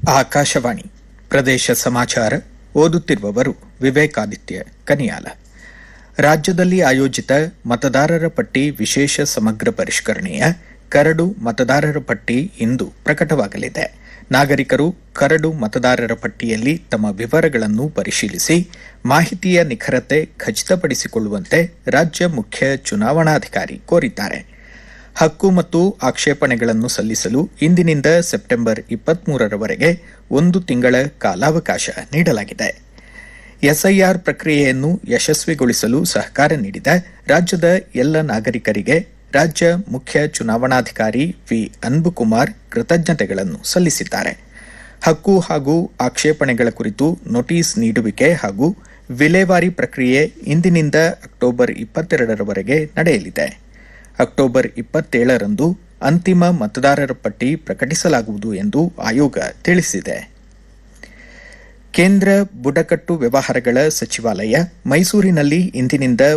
ಆಕಾಶವಾಣಿ ಪ್ರದೇಶ ಸಮಾಚಾರ ಓದುತ್ತಿರುವವರು ವಿವೇಕಾದಿತ್ಯ ಕನಿಯಾಲ ರಾಜ್ಯದಲ್ಲಿ ಆಯೋಜಿತ ಮತದಾರರ ಪಟ್ಟಿ ವಿಶೇಷ ಸಮಗ್ರ ಪರಿಷ್ಕರಣೆಯ ಕರಡು ಮತದಾರರ ಪಟ್ಟಿ ಇಂದು ಪ್ರಕಟವಾಗಲಿದೆ ನಾಗರಿಕರು ಕರಡು ಮತದಾರರ ಪಟ್ಟಿಯಲ್ಲಿ ತಮ್ಮ ವಿವರಗಳನ್ನು ಪರಿಶೀಲಿಸಿ ಮಾಹಿತಿಯ ನಿಖರತೆ ಖಚಿತಪಡಿಸಿಕೊಳ್ಳುವಂತೆ ರಾಜ್ಯ ಮುಖ್ಯ ಚುನಾವಣಾಧಿಕಾರಿ ಕೋರಿದ್ದಾರೆ ಹಕ್ಕು ಮತ್ತು ಆಕ್ಷೇಪಣೆಗಳನ್ನು ಸಲ್ಲಿಸಲು ಇಂದಿನಿಂದ ಸೆಪ್ಟೆಂಬರ್ ಇಪ್ಪತ್ಮೂರರವರೆಗೆ ಒಂದು ತಿಂಗಳ ಕಾಲಾವಕಾಶ ನೀಡಲಾಗಿದೆ ಎಸ್ಐಆರ್ ಪ್ರಕ್ರಿಯೆಯನ್ನು ಯಶಸ್ವಿಗೊಳಿಸಲು ಸಹಕಾರ ನೀಡಿದ ರಾಜ್ಯದ ಎಲ್ಲ ನಾಗರಿಕರಿಗೆ ರಾಜ್ಯ ಮುಖ್ಯ ಚುನಾವಣಾಧಿಕಾರಿ ವಿ ಅನ್ಬುಕುಮಾರ್ ಕೃತಜ್ಞತೆಗಳನ್ನು ಸಲ್ಲಿಸಿದ್ದಾರೆ ಹಕ್ಕು ಹಾಗೂ ಆಕ್ಷೇಪಣೆಗಳ ಕುರಿತು ನೋಟಿಸ್ ನೀಡುವಿಕೆ ಹಾಗೂ ವಿಲೇವಾರಿ ಪ್ರಕ್ರಿಯೆ ಇಂದಿನಿಂದ ಅಕ್ಟೋಬರ್ ಇಪ್ಪತ್ತೆರಡರವರೆಗೆ ನಡೆಯಲಿದೆ ಅಕ್ಟೋಬರ್ ಇಪ್ಪತ್ತೇಳರಂದು ಅಂತಿಮ ಮತದಾರರ ಪಟ್ಟಿ ಪ್ರಕಟಿಸಲಾಗುವುದು ಎಂದು ಆಯೋಗ ತಿಳಿಸಿದೆ ಕೇಂದ್ರ ಬುಡಕಟ್ಟು ವ್ಯವಹಾರಗಳ ಸಚಿವಾಲಯ ಮೈಸೂರಿನಲ್ಲಿ ಇಂದಿನಿಂದ